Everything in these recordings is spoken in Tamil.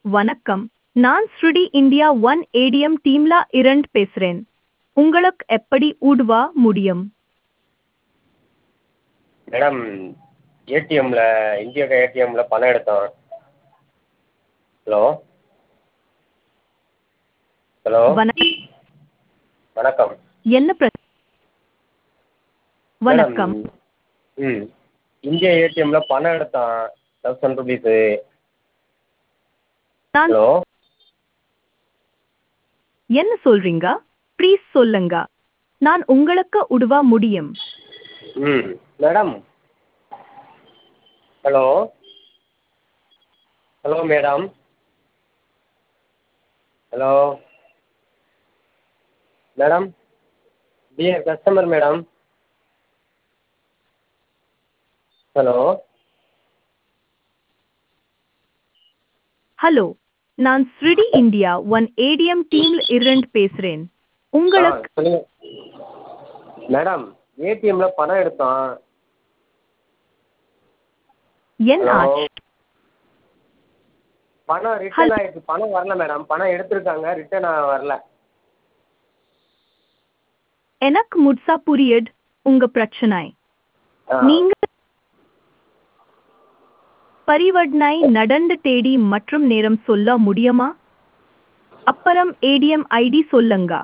வணக்கம் நான் ஸ்ருடி இந்தியா ஒன் ஏடிஎம் டீம்ல இரண்ட் பேசுறேன் உங்களுக்கு எப்படி உதவ முடியும் மேடம் ஏடிஎம்மில் இந்தியா ஏடிஎம்மில் பணம் எடுத்தோம் ஹலோ ஹலோ வணக்கம் வணக்கம் என்ன பிரச்சனை வணக்கம் மேடம், ம் இந்தியா ஏடிஎம்மில் பணம் எடுத்தோம் தௌசண்ட் ருபீஸு நான் ஹலோ என்ன சொல்றீங்க ப்ளீஸ் சொல்லுங்க நான் உங்களுக்கு உதவ முடியும் ம் madam hello hello madam hello madam dear customer madam hello hello நான் ஸ்ருடி இந்தியா ஒன் ஏடிஎம் டீம்ல இரண்ட் பேசுறேன் உங்களுக்கு ஆ, சொல்லுங்க மேடம் ஏடிஎம்ல பணம் எடுத்தோம் என் ஹலோ ஆச்சு பணம் ரிட்டர்ன் ஆயிடுச்சு பணம் வரல மேடம் பணம் எடுத்திருக்காங்க ரிட்டர்ன் வரல எனக்கு முட்சா புரியட் உங்க பிரச்சனை ஆ, நீங்க பரிவர்த்தனை நடந்த தேதி மற்றும் நேரம் சொல்ல முடியுமா அப்புறம் ஏடிஎம் ஐடி சொல்லுங்க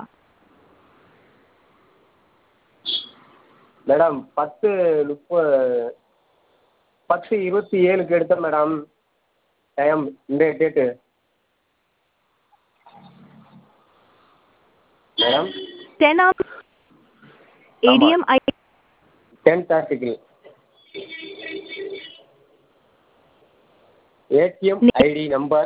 மேடம் பத்து முப்பது பத்து இருபத்தி ஏழுக்கு எடுத்தேன் மேடம் டைம் இந்த டேட்டு மேடம் டெனாம் ஏடிஎம் ஐடி டென் தேர்ட்டிக்கு ATM ID number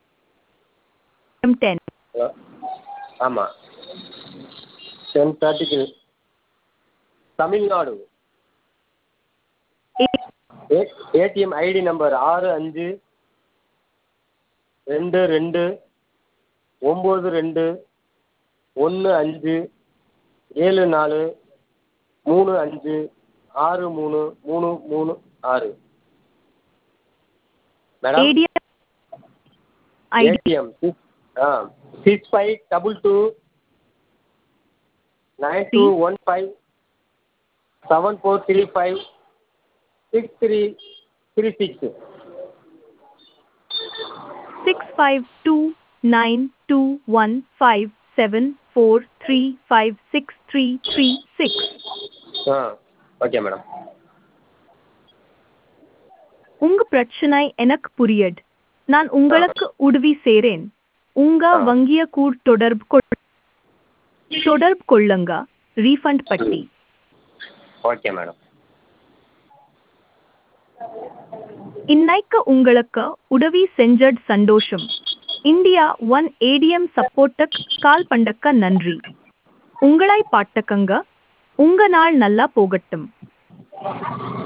ten hello ஆமாம் டென் தேர்ட்டிக்கு தமிழ்நாடு ஏடிஎம் ஐடி நம்பர் ஆறு அஞ்சு ரெண்டு ரெண்டு ஒம்பது ரெண்டு ஒன்று அஞ்சு ஏழு நாலு மூணு அஞ்சு ஆறு மூணு மூணு மூணு ஆறு madam ATM ID ATM six ah six five double two nine two one five seven four three five six three three six six five two nine two one five seven four three five six three three six ah okay madam உங்க பிரச்சனை எனக்கு புரியட் நான் உங்களுக்கு உதவி செய்றேன் உங்க ஆ. வங்கிய கூட தொடர்பு கொள்- தொடர்பு கொள்ளுங்க ரீஃபண்ட் பட்டி ஓகே மேடம் இன்னைக்கு உங்களுக்கு உதவி செஞ்சட் சந்தோஷம் இந்தியா ஒன் ஏடிஎம் சப்போர்ட்டுக்கு கால் பண்ணக்க நன்றி உங்களை பாட்டக்கங்க உங்க நாள் நல்லா போகட்டும்